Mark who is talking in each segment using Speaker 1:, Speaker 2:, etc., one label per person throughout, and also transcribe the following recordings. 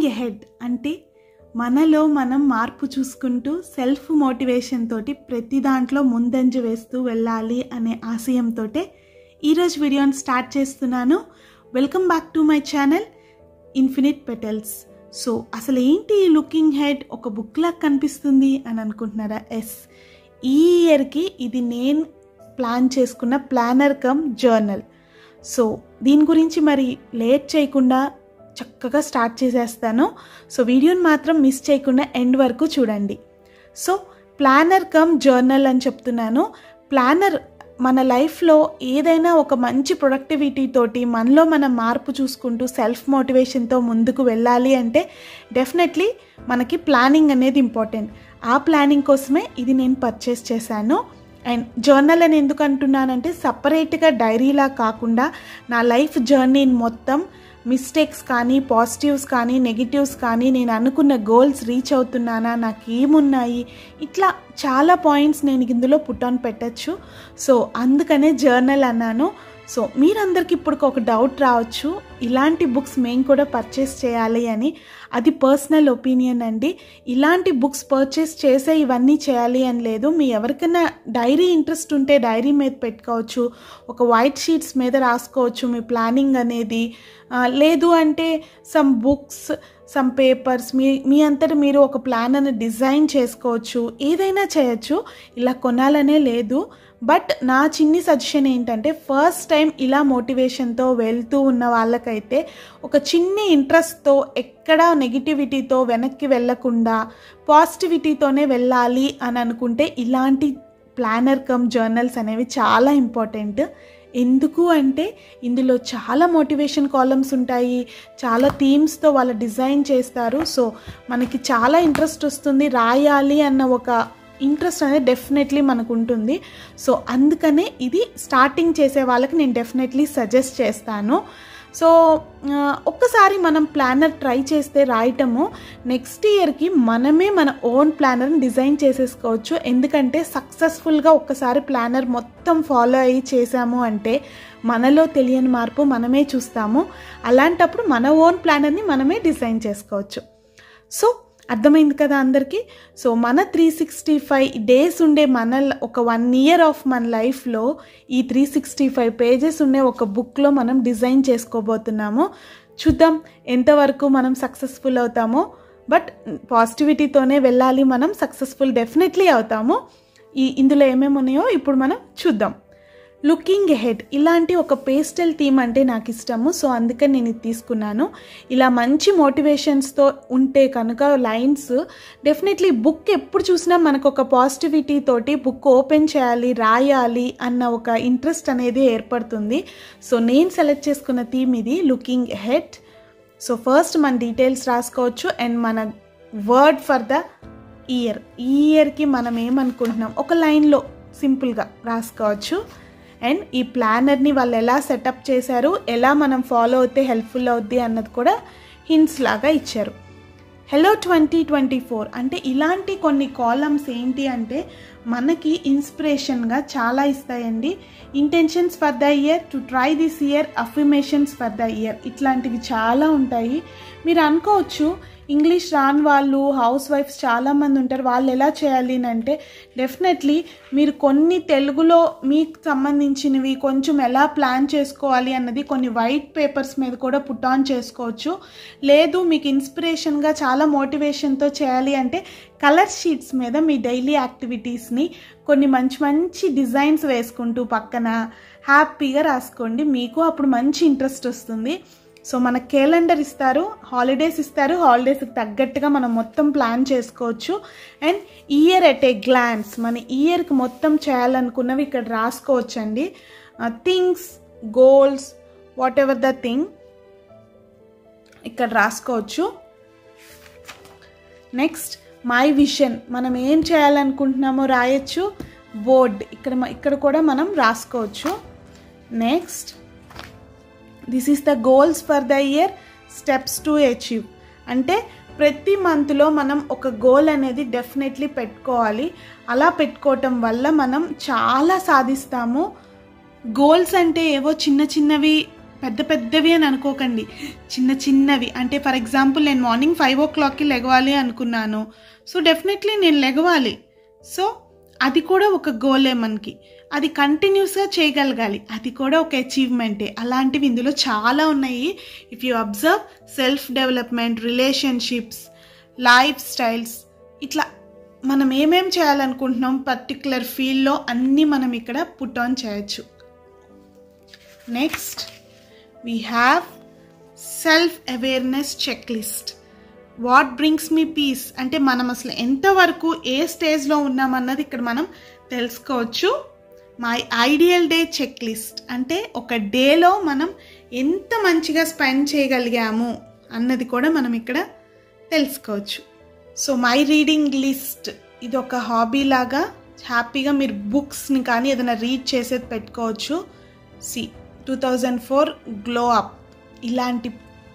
Speaker 1: ahead అంటే మనలో మనం మార్పు చూసుకుంటూ సెల్ఫ్ మోటివేషన్ తోటి ప్రతి దాంట్లో ముందంజ వేస్తూ వెళ్ళాలి అనే ఆశయంతో ఈరోజు వీడియోని స్టార్ట్ చేస్తున్నాను welcome back to my channel Infinite Petals so అసలు ఏంటి ఈ లుకింగ్ హెడ్ ఒక బుక్ లాగా కనిపిస్తుంది అని అనుకుంటున్నారా ఎస్ ఈ ఇయర్కి ఇది నేను ప్లాన్ చేసుకున్న ప్లానర్ కమ్ జర్నల్ సో దీని గురించి మరి లేట్ చేయకుండా చక్కగా స్టార్ట్ చేసేస్తాను సో వీడియోని మాత్రం మిస్ చేయకుండా ఎండ్ వరకు చూడండి సో ప్లానర్ కమ్ జర్నల్ అని చెప్తున్నాను ప్లానర్ మన లైఫ్లో ఏదైనా ఒక మంచి ప్రొడక్టివిటీ తోటి మనలో మనం మార్పు చూసుకుంటూ సెల్ఫ్ మోటివేషన్తో ముందుకు వెళ్ళాలి అంటే డెఫినెట్లీ మనకి ప్లానింగ్ అనేది ఇంపార్టెంట్ ఆ ప్లానింగ్ కోసమే ఇది నేను పర్చేస్ చేశాను అండ్ జర్నల్ అని ఎందుకు అంటున్నానంటే సపరేట్గా డైరీలా కాకుండా నా లైఫ్ జర్నీని మొత్తం మిస్టేక్స్ కానీ పాజిటివ్స్ కానీ నెగిటివ్స్ కానీ నేను అనుకున్న గోల్స్ రీచ్ అవుతున్నానా నాకు ఏమున్నాయి ఇట్లా చాలా పాయింట్స్ నేను ఇందులో పుట్ ఆన్ పెట్టచ్చు సో అందుకనే జర్నల్ అన్నాను సో మీరందరికి ఇప్పుడు ఒక డౌట్ రావచ్చు ఇలాంటి బుక్స్ మేము కూడా పర్చేస్ చేయాలి అని అది పర్సనల్ ఒపీనియన్ అండి ఇలాంటి బుక్స్ పర్చేస్ చేసే ఇవన్నీ చేయాలి అని లేదు మీ ఎవరికైనా డైరీ ఇంట్రెస్ట్ ఉంటే డైరీ మీద పెట్టుకోవచ్చు ఒక వైట్ షీట్స్ మీద రాసుకోవచ్చు మీ ప్లానింగ్ అనేది లేదు అంటే సమ్ బుక్స్ సమ్ పేపర్స్ మీ మీ అంతటా మీరు ఒక ప్లాన్ అని డిజైన్ చేసుకోవచ్చు ఏదైనా చేయొచ్చు ఇలా కొనాలనే లేదు బట్ నా చిన్ని సజెషన్ ఏంటంటే ఫస్ట్ టైం ఇలా మోటివేషన్తో వెళ్తూ ఉన్న వాళ్ళకైతే ఒక చిన్ని ఇంట్రెస్ట్తో ఎక్కడ నెగిటివిటీతో వెనక్కి వెళ్ళకుండా పాజిటివిటీతోనే వెళ్ళాలి అని అనుకుంటే ఇలాంటి ప్లానర్ కమ్ జర్నల్స్ అనేవి చాలా ఇంపార్టెంట్ ఎందుకు అంటే ఇందులో చాలా మోటివేషన్ కాలమ్స్ ఉంటాయి చాలా థీమ్స్తో వాళ్ళు డిజైన్ చేస్తారు సో మనకి చాలా ఇంట్రెస్ట్ వస్తుంది రాయాలి అన్న ఒక ఇంట్రెస్ట్ అనేది డెఫినెట్లీ మనకు ఉంటుంది సో అందుకనే ఇది స్టార్టింగ్ చేసే వాళ్ళకి నేను డెఫినెట్లీ సజెస్ట్ చేస్తాను సో ఒక్కసారి మనం ప్లానర్ ట్రై చేస్తే రాయటము నెక్స్ట్ ఇయర్కి మనమే మన ఓన్ ప్లానర్ని డిజైన్ చేసేసుకోవచ్చు ఎందుకంటే సక్సెస్ఫుల్గా ఒక్కసారి ప్లానర్ మొత్తం ఫాలో అయ్యి చేసాము అంటే మనలో తెలియని మార్పు మనమే చూస్తాము అలాంటప్పుడు మన ఓన్ ప్లానర్ని మనమే డిజైన్ చేసుకోవచ్చు సో అర్థమైంది కదా అందరికీ సో మన త్రీ సిక్స్టీ ఫైవ్ డేస్ ఉండే మన ఒక వన్ ఇయర్ ఆఫ్ మన లైఫ్లో ఈ త్రీ సిక్స్టీ ఫైవ్ పేజెస్ ఉండే ఒక బుక్లో మనం డిజైన్ చేసుకోబోతున్నాము చూద్దాం ఎంతవరకు మనం సక్సెస్ఫుల్ అవుతామో బట్ పాజిటివిటీతోనే వెళ్ళాలి మనం సక్సెస్ఫుల్ డెఫినెట్లీ అవుతాము ఈ ఇందులో ఏమేమి ఉన్నాయో ఇప్పుడు మనం చూద్దాం లుకింగ్ హెడ్ ఇలాంటి ఒక పేస్టల్ థీమ్ అంటే నాకు ఇష్టము సో అందుకని నేను ఇది తీసుకున్నాను ఇలా మంచి మోటివేషన్స్తో ఉంటే కనుక లైన్స్ డెఫినెట్లీ బుక్ ఎప్పుడు చూసినా మనకు ఒక పాజిటివిటీ తోటి బుక్ ఓపెన్ చేయాలి రాయాలి అన్న ఒక ఇంట్రెస్ట్ అనేది ఏర్పడుతుంది సో నేను సెలెక్ట్ చేసుకున్న థీమ్ ఇది లుకింగ్ హెడ్ సో ఫస్ట్ మన డీటెయిల్స్ రాసుకోవచ్చు అండ్ మన వర్డ్ ఫర్ ద ఇయర్ ఈ ఇయర్కి మనం ఏమనుకుంటున్నాం ఒక లైన్లో సింపుల్గా రాసుకోవచ్చు అండ్ ఈ ప్లానర్ని వాళ్ళు ఎలా సెటప్ చేశారు ఎలా మనం ఫాలో అవుతే హెల్ప్ఫుల్ అవుద్ది అన్నది కూడా హింట్స్ లాగా ఇచ్చారు హలో ట్వంటీ ట్వంటీ ఫోర్ అంటే ఇలాంటి కొన్ని కాలమ్స్ ఏంటి అంటే మనకి ఇన్స్పిరేషన్గా చాలా ఇస్తాయండి intentions for the year to try this year affirmations for the year ఇట్లాంటివి చాలా ఉంటాయి మీరు అనుకోవచ్చు ఇంగ్లీష్ రాని వాళ్ళు హౌస్ వైఫ్స్ చాలామంది ఉంటారు వాళ్ళు ఎలా చేయాలి అంటే డెఫినెట్లీ మీరు కొన్ని తెలుగులో మీకు సంబంధించినవి కొంచెం ఎలా ప్లాన్ చేసుకోవాలి అన్నది కొన్ని వైట్ పేపర్స్ మీద కూడా పుట్ ఆన్ చేసుకోవచ్చు లేదు మీకు ఇన్స్పిరేషన్గా చాలా మోటివేషన్తో చేయాలి అంటే కలర్ షీట్స్ మీద మీ డైలీ యాక్టివిటీస్ని కొన్ని మంచి మంచి డిజైన్స్ వేసుకుంటూ పక్కన హ్యాపీగా రాసుకోండి మీకు అప్పుడు మంచి ఇంట్రెస్ట్ వస్తుంది సో మన క్యాలెండర్ ఇస్తారు హాలిడేస్ ఇస్తారు హాలిడేస్కి తగ్గట్టుగా మనం మొత్తం ప్లాన్ చేసుకోవచ్చు and year at a glance మన ఇయర్కి మొత్తం చేయాలనుకున్నవి ఇక్కడ రాసుకోవచ్చండి things goals whatever the thing ఇక్కడ రాసుకోవచ్చు నెక్స్ట్ మై విషన్ మనం ఏం చేయాలనుకుంటున్నామో రాయొచ్చు బోర్డ్ ఇక్కడ ఇక్కడ కూడా మనం రాసుకోవచ్చు next this is the goals for the year steps to achieve అంటే ప్రతి మంత్లో మనం ఒక గోల్ అనేది డెఫినెట్లీ పెట్టుకోవాలి అలా పెట్టుకోవటం వల్ల మనం చాలా సాధిస్తాము గోల్స్ అంటే ఏవో చిన్న చిన్నవి పెద్ద పెద్దవి అని అనుకోకండి చిన్న చిన్నవి అంటే ఫర్ ఎగ్జాంపుల్ నేను మార్నింగ్ ఫైవ్ ఓ క్లాక్కి లెగవాలి అనుకున్నాను సో డెఫినెట్లీ నేను లెగవాలి సో అది కూడా ఒక గోలే మనకి అది కంటిన్యూస్గా చేయగలగాలి అది కూడా ఒక అచీవ్మెంటే అలాంటివి ఇందులో చాలా ఉన్నాయి if you observe self development relationships lifestyles ఇట్లా మనం ఏమేం చేయాలనుకుంటున్నాం పర్టికులర్ ఫీల్డ్లో అన్నీ మనం ఇక్కడ పుట్ ఆన్ చేయొచ్చు next we have self awareness checklist what brings me peace అంటే మనం అసలు ఎంతవరకు ఏ స్టేజ్లో ఉన్నామన్నది ఇక్కడ మనం తెలుసుకోవచ్చు my ideal day checklist అంటే ఒక డేలో మనం ఎంత మంచిగా స్పెండ్ చేయగలిగాము అన్నది కూడా మనం ఇక్కడ తెలుసుకోవచ్చు సో మై రీడింగ్ లిస్ట్ ఇది ఒక హాబీ లాగా హ్యాపీగా మీరు బుక్స్ని కానీ ఏదైనా రీడ్ చేసేది పెట్టుకోవచ్చు సి two thousand four glow up ఇలాంటి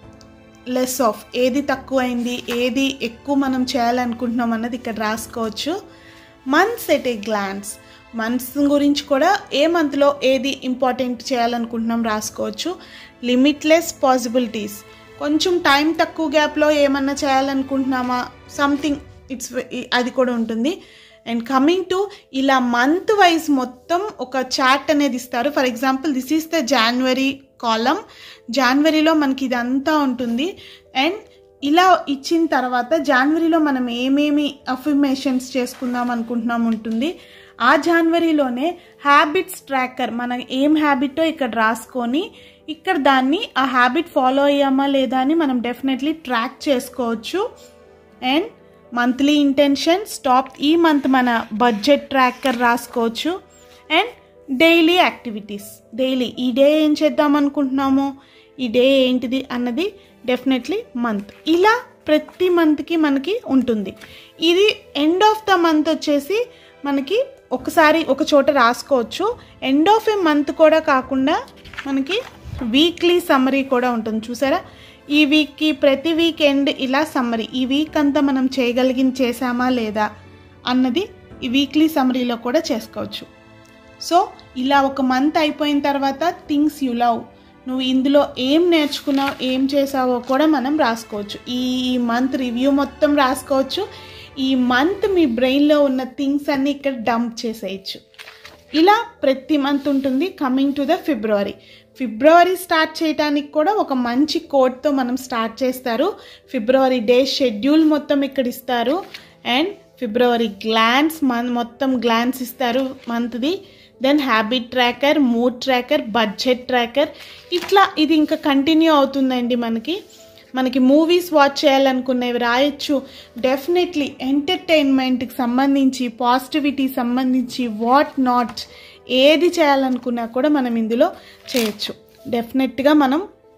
Speaker 1: లెస్ ఆఫ్ ఏది తక్కువైంది ఏది ఎక్కువ మనం చేయాలనుకుంటున్నాం అన్నది ఇక్కడ రాసుకోవచ్చు months at a glance months గురించి కూడా ఏ మంత్లో ఏది ఇంపార్టెంట్ చేయాలనుకుంటున్నాం రాసుకోవచ్చు లిమిట్లెస్ పాసిబిలిటీస్ కొంచెం టైం తక్కువ గ్యాప్లో ఏమన్నా చేయాలనుకుంటున్నామా సంథింగ్ ఇట్స్ అది కూడా ఉంటుంది అండ్ కమింగ్ టు ఇలా మంత్ వైజ్ మొత్తం ఒక చార్ట్ అనేది ఇస్తారు for example this is the January కాలం జనవరిలో మనకి ఇదంతా ఉంటుంది అండ్ ఇలా ఇచ్చిన తర్వాత జనవరిలో మనం ఏమేమి అఫర్మేషన్స్ చేసుకుందాం అనుకుంటున్నాం ఉంటుంది ఆ జనవరిలోనే హ్యాబిట్స్ ట్రాకర్ మనం ఏం హ్యాబిటో ఇక్కడ రాసుకొని ఇక్కడ దాన్ని ఆ హ్యాబిట్ ఫాలో అయ్యామా లేదా అని మనం డెఫినెట్లీ ట్రాక్ చేసుకోవచ్చు అండ్ మంత్లీ ఇంటెన్షన్ స్టాప్ ఈ మంత్ మన బడ్జెట్ ట్రాకర్ రాసుకోవచ్చు అండ్ డైలీ యాక్టివిటీస్ డైలీ ఈ డే ఏం చేద్దాం అనుకుంటున్నామో ఈ డే ఏంటిది అన్నది డెఫినెట్లీ మంత్ ఇలా ప్రతి మంత్కి మనకి ఉంటుంది ఇది ఎండ్ ఆఫ్ ద మంత్ వచ్చేసి మనకి ఒకసారి ఒక చోట రాసుకోవచ్చు ఎండ్ ఆఫ్ ఏ మంత్ కూడా కాకుండా మనకి వీక్లీ సమ్మరీ కూడా ఉంటుంది చూసారా ఈ వీక్కి ప్రతి వీక్ ఎండ్ ఇలా సమ్మరీ ఈ వీక్ అంతా మనం చేయగలిగింది చేసామా లేదా అన్నది ఈ వీక్లీ సమ్మరీలో కూడా చేసుకోవచ్చు సో ఇలా ఒక మంత్ అయిపోయిన తర్వాత థింగ్స్ యు లవ్ నువ్వు ఇందులో ఏం నేర్చుకున్నావు ఏం చేసావో కూడా మనం రాసుకోవచ్చు ఈ మంత్ రివ్యూ మొత్తం రాసుకోవచ్చు ఈ మంత్ మీ బ్రెయిన్లో ఉన్న థింగ్స్ అన్నీ ఇక్కడ డంప్ చేసేయచ్చు ఇలా ప్రతి మంత్ ఉంటుంది కమింగ్ టు ద ఫిబ్రవరి ఫిబ్రవరి స్టార్ట్ చేయడానికి కూడా ఒక మంచి కోడ్తో మనం స్టార్ట్ చేస్తారు ఫిబ్రవరి డే షెడ్యూల్ మొత్తం ఇక్కడ ఇస్తారు అండ్ ఫిబ్రవరి గ్లాన్స్ మన్ మొత్తం గ్లాన్స్ ఇస్తారు మంత్ది then habit tracker mood tracker budget tracker ఇట్లా ఇది ఇంకా కంటిన్యూ అవుతుందండి మనకి మనకి మూవీస్ వాచ్ చేయాలనుకునేవి రాయొచ్చు డెఫినెట్లీ ఎంటర్టైన్మెంట్కి సంబంధించి పాజిటివిటీ సంబంధించి వాట్ నాట్ ఏది చేయాలనుకున్నా కూడా మనం ఇందులో చేయొచ్చు డెఫినెట్గా మనం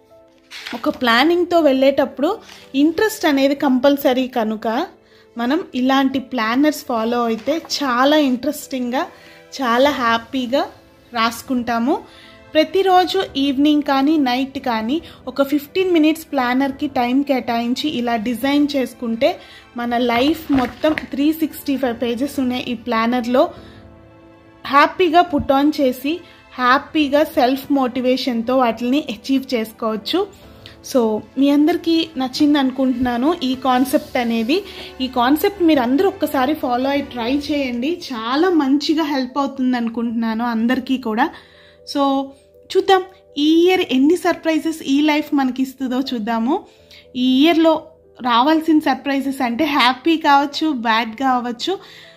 Speaker 1: ఒక ప్లానింగ్తో వెళ్ళేటప్పుడు ఇంట్రెస్ట్ అనేది కంపల్సరీ కనుక మనం ఇలాంటి ప్లానర్స్ ఫాలో అయితే చాలా ఇంట్రెస్టింగ్గా చాలా హ్యాపీగా రాసుకుంటాము ప్రతిరోజు ఈవినింగ్ కానీ నైట్ కానీ ఒక ఫిఫ్టీన్ మినిట్స్ ప్లానర్కి టైం కేటాయించి ఇలా డిజైన్ చేసుకుంటే మన లైఫ్ మొత్తం త్రీ సిక్స్టీ ఫైవ్ పేజెస్ ఉన్నాయి ఈ ప్లానర్లో హ్యాపీగా పుట్ ఆన్ చేసి హ్యాపీగా సెల్ఫ్ మోటివేషన్తో వాటిని అచీవ్ చేసుకోవచ్చు సో మీ అందరికీ నచ్చింది అనుకుంటున్నాను ఈ కాన్సెప్ట్ అనేది ఈ కాన్సెప్ట్ మీరు అందరూ ఒక్కసారి ఫాలో అయ్యి ట్రై చేయండి చాలా మంచిగా హెల్ప్ అవుతుంది అనుకుంటున్నాను అందరికీ కూడా సో చూద్దాం ఈ ఇయర్ ఎన్ని సర్ప్రైజెస్ ఈ లైఫ్ మనకి ఇస్తుందో చూద్దాము ఈ ఇయర్లో రావాల్సిన సర్ప్రైజెస్ అంటే హ్యాపీ కావచ్చు బ్యాడ్ కావచ్చు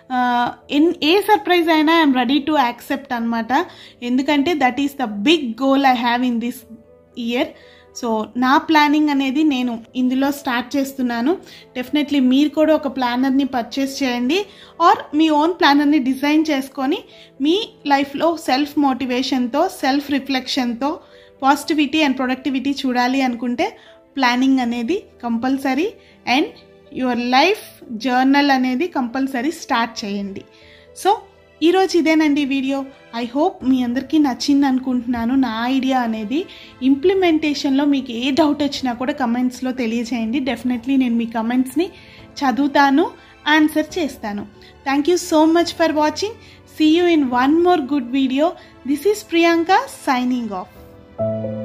Speaker 1: ఎన్ ఏ సర్ప్రైజ్ అయినా ఐఎమ్ రెడీ టు యాక్సెప్ట్ అనమాట ఎందుకంటే that is the big goal I have in this year so నా ప్లానింగ్ అనేది నేను ఇందులో స్టార్ట్ చేస్తున్నాను డెఫినెట్లీ మీరు కూడా ఒక ప్లానర్ని పర్చేస్ చేయండి ఆర్ మీ ఓన్ ప్లానర్ని డిజైన్ చేసుకొని మీ లైఫ్లో సెల్ఫ్ మోటివేషన్తో సెల్ఫ్ రిఫ్లెక్షన్తో పాజిటివిటీ అండ్ ప్రొడక్టివిటీ చూడాలి అనుకుంటే ప్లానింగ్ అనేది compulsory and your life journal అనేది కంపల్సరీ స్టార్ట్ చేయండి సో ఈరోజు ఇదేనండి వీడియో ఐ హోప్ మీ అందరికీ నచ్చింది అనుకుంటున్నాను నా ఐడియా అనేది ఇంప్లిమెంటేషన్లో మీకు ఏ డౌట్ వచ్చినా కూడా కమెంట్స్లో తెలియజేయండి డెఫినెట్లీ నేను మీ కమెంట్స్ని చదువుతాను ఆన్సర్ చేస్తాను thank you so much for watching see you in one more good video this is Priyanka signing of